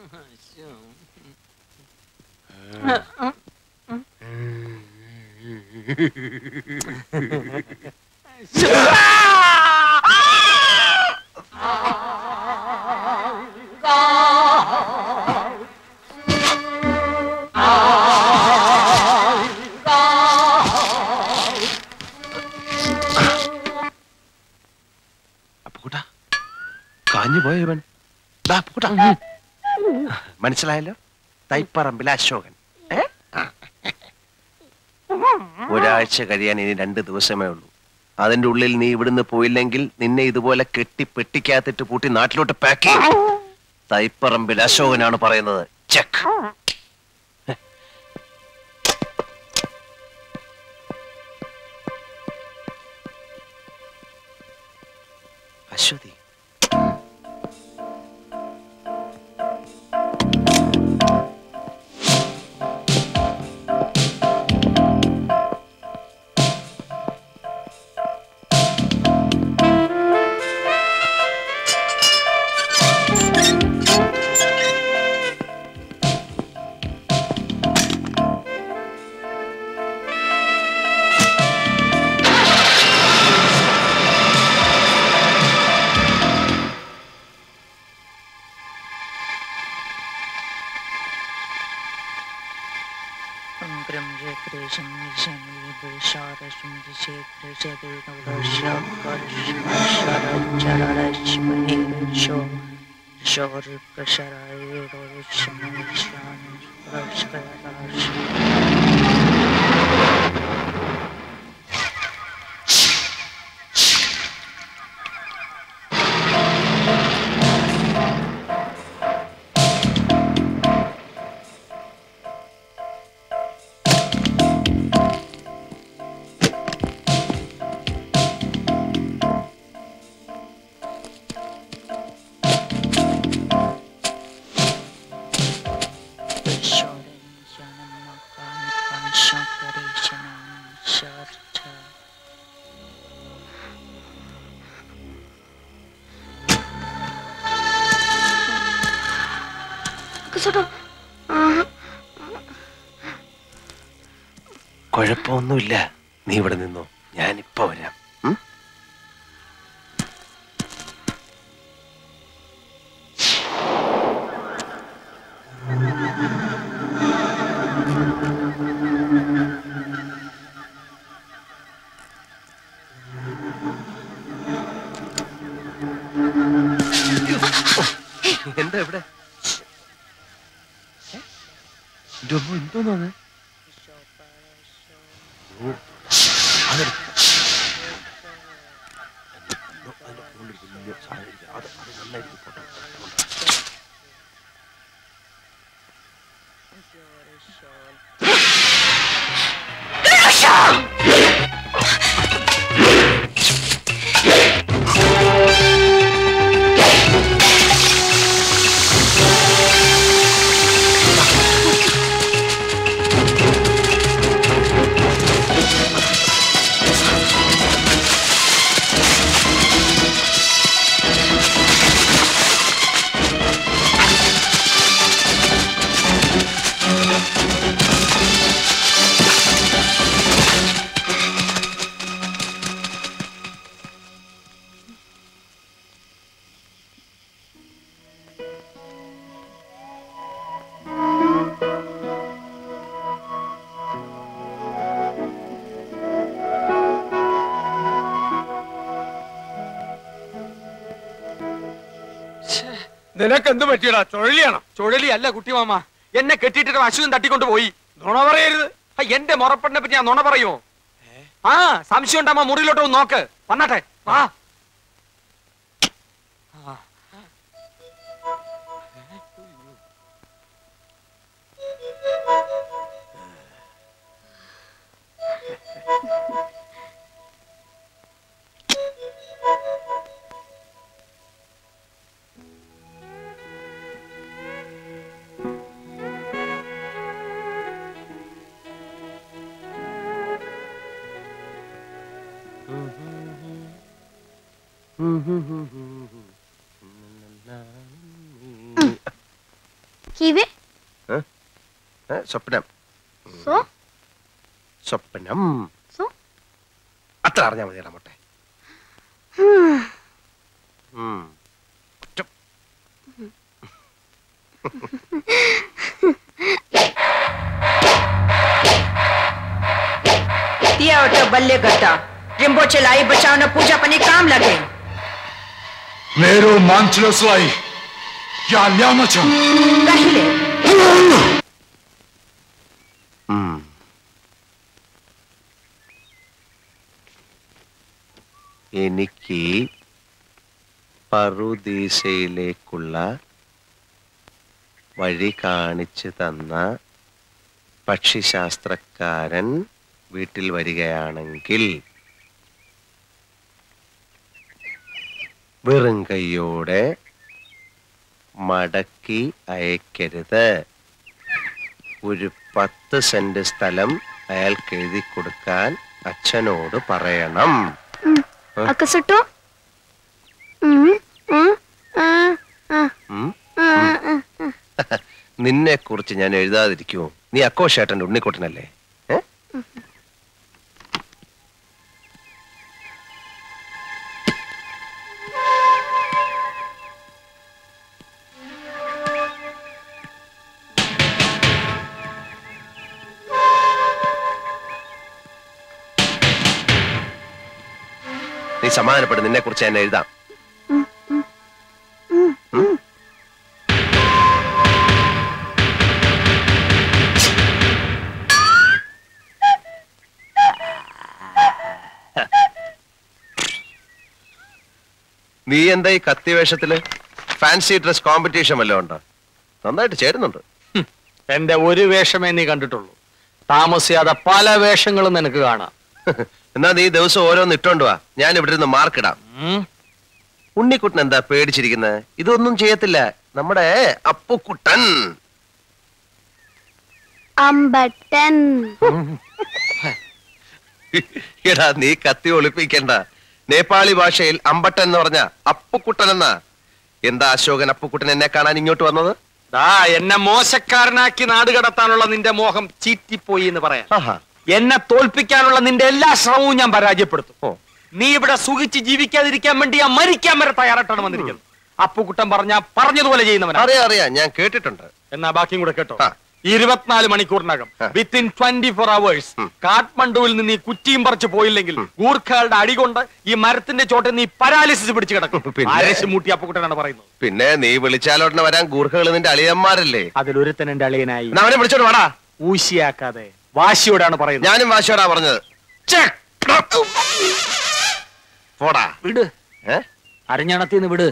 അപ്പുകുട്ടാ കാഞ്ഞു പോയ ഇവൻ ദാ അപ്പുകുട്ടാ മനസ്സിലായല്ലോ തൈപ്പറമ്പിൽ അശോകൻ ഏ? ആ. ഒരാഴ്ച കഴിയാൻ ഇനി രണ്ട് ദിവസമേ ഉള്ളൂ അതിന്റെ ഉള്ളിൽ നീ ഇവിടുന്ന് പോയില്ലെങ്കിൽ നിന്നെ ഇതുപോലെ കെട്ടി പെട്ടിക്കകത്തിട്ട് പൂട്ടി നാട്ടിലോട്ട് പാക്ക് ചെയ്യും തൈപ്പറമ്പിൽ അശോകനാണ് പറയുന്നത് check Aswathy Unkram Rekreation Mission Visharashim Shekre Shadurasham Sho Shor Prasharai Roshan കുഴപ്പമൊന്നുമില്ല നീ ഇവിടെ നിന്നോ ഞാനിപ്പോ വരാം ഉം? എന്താ ഇവിടെ എന്റെ അമ്മോ, എന്തോന്നാണ് ഓ, അതെടുക്ക്. അതിന്റെ മുകളിൽ വലിയ സാധനം ഇരിക്കുന്നു. അത് അത് നന്നായിട്ട് പോട്ടെ. നിനക്ക് എന്ത് പറ്റിയടാ ചുഴലിയാണോ ചുഴലി അല്ല കുട്ടിമാമ എന്നെ കെട്ടിയിട്ട് അശ്വൻ തട്ടിക്കൊണ്ട് പോയി നുണ പറയരുത് ആ, എന്റെ മുറപ്പെടിനെ പറ്റി ഞാൻ നുണ പറയുമോ ആ സംശയം ഉണ്ടാകുമ്പോ മുറിയിലോട്ട് ഒന്ന് നോക്ക് വന്നാട്ടെ ആ കിവി ഏ, സ്വപ്നം സോ സ്വപ്നം സോ അത്ര അറിഞ്ഞാൽ മതിയടാ മോട്ടെ ഉം. ചും. दिया तो बल्ले करता रिम्बोचे लाई बचाओ न पूजा पनी काम लगे Nero Mantiloslai. Ya Lyamacha. कहिले ഉം. എനിക്ക് പറുദീസയിലേക്കുള്ള വഴി കാണിച്ചു തന്ന പക്ഷിശാസ്ത്രക്കാരൻ വീട്ടിൽ വരികയാണെങ്കിൽ വെറും കൈയോടെ മടക്കി അയക്കരുത് ഒരു പത്ത് സെന്റ് സ്ഥലം അയാൾക്ക് എഴുതി കൊടുക്കാൻ അച്ഛനോട് പറയണം അക്കസട്ടോ ഉം, ഉം, ആ, ആ, ഉം? ആ, ആ, ആ. നിന്നെ കുറിച്ച് ഞാൻ എഴുതാതിരിക്കുമോ നീ അക്കോഷേട്ടന്റെ ഉണ്ണിക്കുട്ടനല്ലേ ഏ? നീ സമാധാനപ്പെട്ട് നിന്നെ കുറിച്ച് ഞാൻ എഴുതാം ഉം? നീ എന്താ ഈ കത്തി വേഷത്തില് ഫാൻസി ഡ്രസ് കോമ്പറ്റീഷൻ വല്ലതും ഉണ്ടോ നന്നായിട്ട് ചേരുന്നുണ്ട് എന്റെ ഒരു വേഷമേ നീ കണ്ടിട്ടുള്ളൂ താമസിയാതെ പല വേഷങ്ങളും നിനക്ക് കാണാം എന്നാ നീ ദിവസം ഓരോന്ന് ഇട്ടോണ്ട് വാ ഞാൻ ഇവിടെ നിന്ന് മാർക്കിടാം ഉം. ഉണ്ണിക്കുട്ടൻ എന്താ പേടിച്ചിരിക്കുന്നത് ഇതൊന്നും ചെയ്യത്തില്ല നമ്മുടെ അപ്പുക്കുട്ടൻ അമ്പട്ടൻ എടാ നീ കത്തി ഒളിപ്പിക്കണ്ട നേപ്പാളി ഭാഷയിൽ അമ്പട്ടൻ എന്ന് പറഞ്ഞ അപ്പുക്കുട്ടൻ എന്നാ എന്താ അശോകൻ അപ്പുക്കുട്ടൻ എന്നെ കാണാൻ ഇങ്ങോട്ട് വന്നത് ദാ എന്നെ മോശക്കാരനാക്കി നാട് കടത്താനുള്ള നിന്റെ മോഹം ചീറ്റിപ്പോയി എന്ന് പറയാം ആഹാ എന്നെ തോൽപ്പിക്കാനുള്ള നിന്റെ എല്ലാ ശ്രമവും ഞാൻ പരാജയപ്പെടുത്തും ഓ നീ ഇവിടെ സുഖിച്ച് ജീവിക്കാതിരിക്കാൻ വേണ്ടി ഞാൻ മരിക്കാൻ വരെ തയ്യാറായിട്ടാണ് വന്നിരിക്കുന്നത് അപ്പുകുട്ടൻ പറഞ്ഞ പറഞ്ഞതുപോലെ ചെയ്യുന്നവനാ അറിയാം അറിയാം ഞാൻ കേട്ടിട്ടുണ്ട് എന്നാ ബാക്കിയും കൂടെ കേട്ടോ ആ. ഇരുപത്തിനാല് മണിക്കൂറിനകം ആ. വിത്തിൻ ട്വന്റി ഫോർ അവേഴ്സ് ഉം. കാഠ്മണ്ഡുവിൽ നിന്ന് ഈ കുറ്റിയും പറിച്ചു പോയില്ലെങ്കിൽ ഗൂർഖകളുടെ അടികൊണ്ട് ഈ മരത്തിന്റെ ചോട്ടിൽ നീ പരാലിസിസ് പിടിച്ചു കിടക്കും പിന്നെ? ആരേശ് മൂട്ടി അപ്പുകുട്ടനാണ് പറയുന്നത് പിന്നെ നീ വിളിച്ചാലോടനെ വരാൻ ഗൂർഖകൾ നിന്റെ അളിയന്മാരല്ലേ അതിലൊരുത്തൻ എന്റെ അളിയനായി എന്നാ അവനെ വിളിച്ചോണ്ട് വാടാ ഊശിയാക്കാതെ വാശിയോടാണ് പറയുന്നത് ഞാനും വാശോടാ പറഞ്ഞത് ഛെ! പോടാ വിട് ഏ അരഞ്ഞണത്തിന്ന് വിട്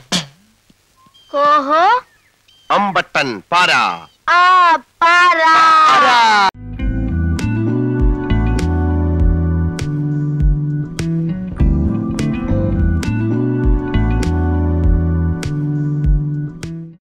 കോഹോ അമ്പട്ടൻ പാരാ ആ പാരാ